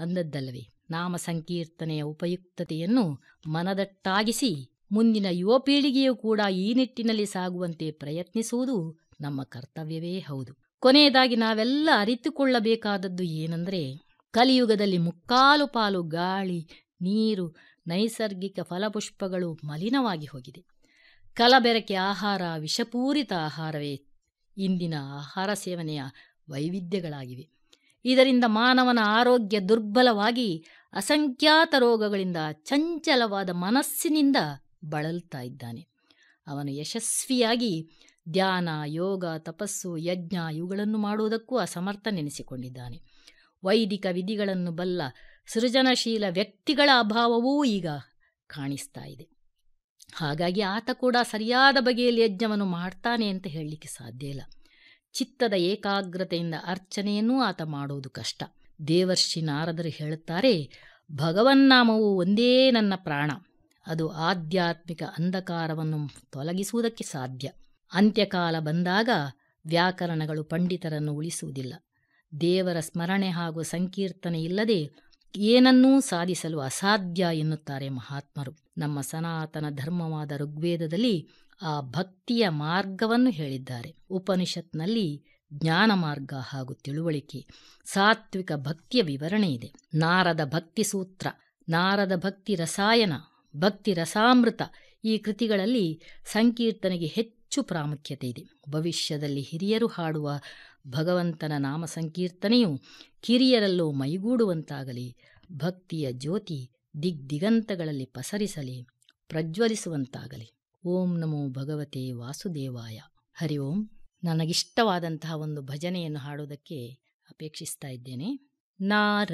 ಅಂದದ್ದಲ್ಲವೇ ನಾಮ ಸಂಕೀರ್ತನೆಯ ಉಪಯುಕ್ತತೆಯನ್ನು ಮನದಟ್ಟಾಗಿಸಿ ಮುಂದಿನ ಯುವ ಪೀಳಿಗೆಯೂ ಕೂಡ ಈ ನಿಟ್ಟಿನಲ್ಲಿ ಸಾಗುವಂತೆ ಪ್ರಯತ್ನಿಸುವುದು ನಮ್ಮ ಕರ್ತವ್ಯವೇ ಹೌದು ಕೊನೆಯದಾಗಿ ನಾವೆಲ್ಲ ಅರಿತುಕೊಳ್ಳಬೇಕಾದದ್ದು ಏನೆಂದರೆ ಕಲಿಯುಗದಲ್ಲಿ ಮುಕ್ಕಾಲು ಪಾಲು ಗಾಳಿ ನೀರು ನೈಸರ್ಗಿಕ ಫಲಪುಷ್ಪಗಳು ಮಲಿನವಾಗಿ ಹೋಗಿದೆ ಕಲಬೆರಕೆ ಆಹಾರ ವಿಷಪೂರಿತ ಆಹಾರವೇ ಇಂದಿನ ಆಹಾರ ಸೇವನೆಯ ವೈವಿಧ್ಯಗಳಾಗಿವೆ ಇದರಿಂದ ಮಾನವನ ಆರೋಗ್ಯ ದುರ್ಬಲವಾಗಿ ಅಸಂಖ್ಯಾತ ರೋಗಗಳಿಂದ ಚಂಚಲವಾದ ಮನಸ್ಸಿನಿಂದ ಬಳಲ್ತಾ ಇದ್ದಾನೆ ಅವನು ಯಶಸ್ವಿಯಾಗಿ ಧ್ಯಾನ ಯೋಗ ತಪಸ್ಸು ಯಜ್ಞ ಇವುಗಳನ್ನು ಮಾಡುವುದಕ್ಕೂ ಅಸಮರ್ಥನೆನಿಸಿಕೊಂಡಿದ್ದಾನೆ ವೈದಿಕ ವಿಧಿಗಳನ್ನು ಬಲ್ಲ ಸೃಜನಶೀಲ ವ್ಯಕ್ತಿಗಳ ಅಭಾವವೂ ಈಗ ಕಾಣಿಸ್ತಾ ಇದೆ ಹಾಗಾಗಿ ಆತ ಕೂಡ ಸರಿಯಾದ ಬಗೆಯಲ್ಲಿ ಯಜ್ಞವನ್ನು ಮಾಡ್ತಾನೆ ಅಂತ ಹೇಳಲಿಕ್ಕೆ ಸಾಧ್ಯ ಇಲ್ಲ ಚಿತ್ತದ ಏಕಾಗ್ರತೆಯಿಂದ ಅರ್ಚನೆಯನ್ನೂ ಆತ ಮಾಡುವುದು ಕಷ್ಟ ದೇವರ್ಷಿ ನಾರದರು ಹೇಳುತ್ತಾರೆ ಭಗವನ್ನಾಮವು ಒಂದೇ ನನ್ನ ಪ್ರಾಣ ಅದು ಆಧ್ಯಾತ್ಮಿಕ ಅಂಧಕಾರವನ್ನು ತೊಲಗಿಸುವುದಕ್ಕೆ ಸಾಧ್ಯ ಅಂತ್ಯಕಾಲ ಬಂದಾಗ ವ್ಯಾಕರಣಗಳು ಪಂಡಿತರನ್ನು ಉಳಿಸುವುದಿಲ್ಲ ದೇವರ ಸ್ಮರಣೆ ಹಾಗೂ ಸಂಕೀರ್ತನೆ ಇಲ್ಲದೆ ಏನನ್ನೂ ಸಾಧಿಸಲು ಅಸಾಧ್ಯ ಎನ್ನುತ್ತಾರೆ ಮಹಾತ್ಮರು ನಮ್ಮ ಸನಾತನ ಧರ್ಮವಾದ ಋಗ್ವೇದದಲ್ಲಿ ಆ ಭಕ್ತಿಯ ಮಾರ್ಗವನ್ನು ಹೇಳಿದ್ದಾರೆ ಉಪನಿಷತ್ನಲ್ಲಿ ಜ್ಞಾನ ಮಾರ್ಗ ಹಾಗೂ ತಿಳುವಳಿಕೆ ಸಾತ್ವಿಕ ಭಕ್ತಿಯ ವಿವರಣೆ ಇದೆ ನಾರದ ಭಕ್ತಿ ಸೂತ್ರ ನಾರದ ಭಕ್ತಿ ರಸಾಯನ ಭಕ್ತಿ ರಸಾಮೃತ ಈ ಕೃತಿಗಳಲ್ಲಿ ಸಂಕೀರ್ತನೆಗೆ ಹೆಚ್ಚು ಪ್ರಾಮುಖ್ಯತೆ ಇದೆ ಭವಿಷ್ಯದಲ್ಲಿ ಹಿರಿಯರು ಹಾಡುವ ಭಗವಂತನ ನಾಮ ಸಂಕೀರ್ತನೆಯು ಕಿರಿಯರಲ್ಲೂ ಮೈಗೂಡುವಂತಾಗಲಿ ಭಕ್ತಿಯ ಜ್ಯೋತಿ ದಿಗ್ದಿಗಂತಗಳಲ್ಲಿ ಪಸರಿಸಲಿ ಪ್ರಜ್ವಲಿಸುವಂತಾಗಲಿ ಓಂ ನಮೋ ಭಗವತೆ ವಾಸುದೇವಾಯ ಹರಿ ಓಂ ನನಗಿಷ್ಟವಾದಂತಹ ಒಂದು ಭಜನೆಯನ್ನು ಹಾಡೋದಕ್ಕೆ ಅಪೇಕ್ಷಿಸ್ತಾ ಇದ್ದೇನೆ ನಾರ